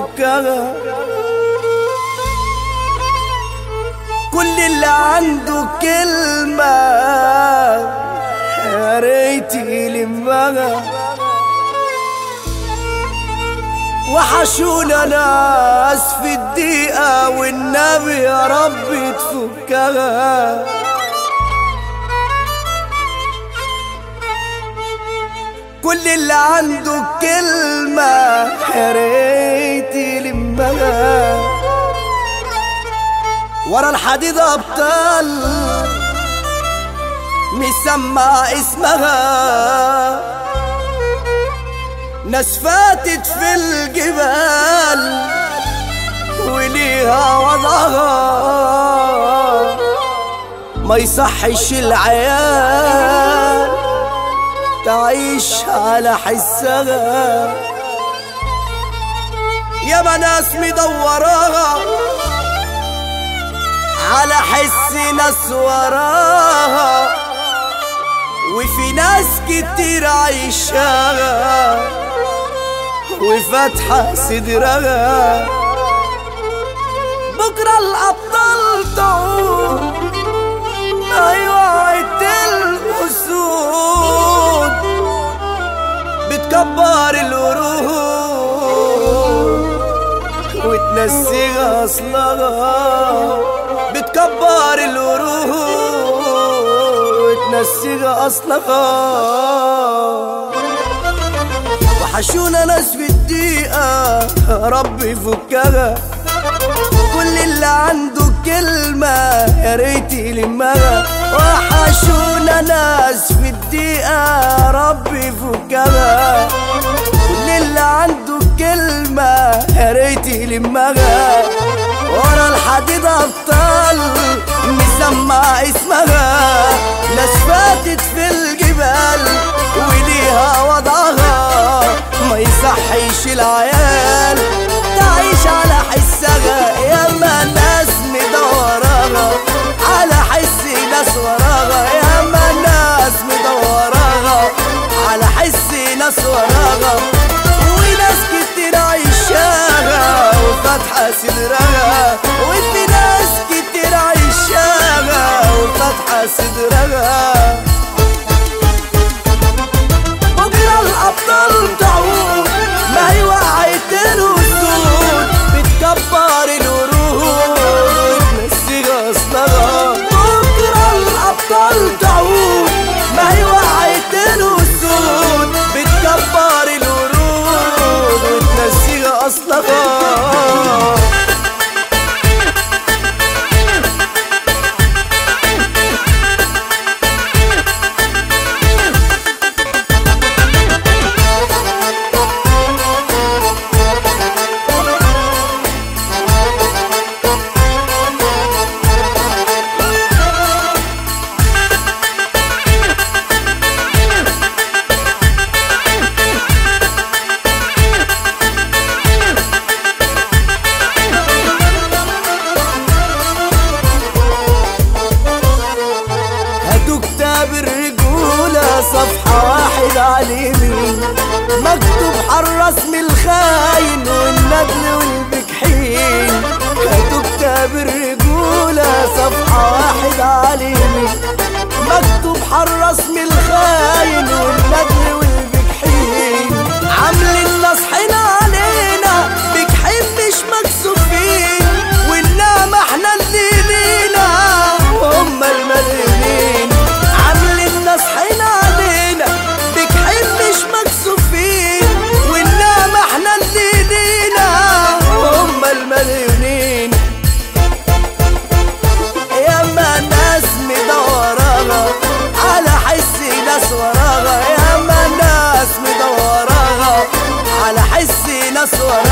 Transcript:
يفكها كل اللي عنده كلمة يا ريت يلمها وحشونا ناس في الدقيقة والنبي يا رب تفكها كل اللي عنده كلمة يا ريت يلمها ورا الحديد أبطال مسمع اسمها ناس فاتت في الجبال وليها وضعها ما يصحش العيال تعيش على حسها ياما ناس مدوراها على حس ناس وراها وفي ناس كتير عايشاها وفاتحة صدرها بكرة الأبطال تعود أيوة عيد الأسود بتكبر الورود وتنسيها أصلها بتكبر الورود وتنسيها أصلها وحشونا ناس في الدقيقة ربي يفكها كل اللي عنده كلمة يا ريت يلمها وحشونا ناس في الدقيقة ربي يفكها كل اللي عنده كلمة يا ريت يلمها ورا الحديد أبطال مسمع اسمها ناس فاتت في الجبال وليها وضعها ما يصحيش العيال تعيش على حسها ياما ناس مدوراها على حس ناس وراها ياما ناس مدوراها على حس ناس وراها وناس كتير عايشاها وفاتحة صدرها وفي ناس كتير عايشاها وفاتحة صدرها بكرة الأبطال تعود ما هي وقعت الوسود بتكبر الورود وتنسيها أصلها بكرة الأبطال تعود ما هي وقعت الوسود بتكبر الورود وتنسيها أصلها هاتوا كتاب الرجولة صفحة واحد على اليمين مكتوب حالرسم الخاين والندل والبجحين هاتوا كتاب الرجولة صفحة واحد على اليمين مكتوب حالرسم الخاين والندل والبجحين عاملين نصحنا علينا بجحين مش مكسوفين وانما احنا اللي لينا وهم المليانين عاملين نصحنا علينا بجحين مش مكسوفين وانما احنا اللي لينا وهم المليانين ياما ناس مدوراها على حس ناس وراها ياما ناس مدوراها على حس ناس وراها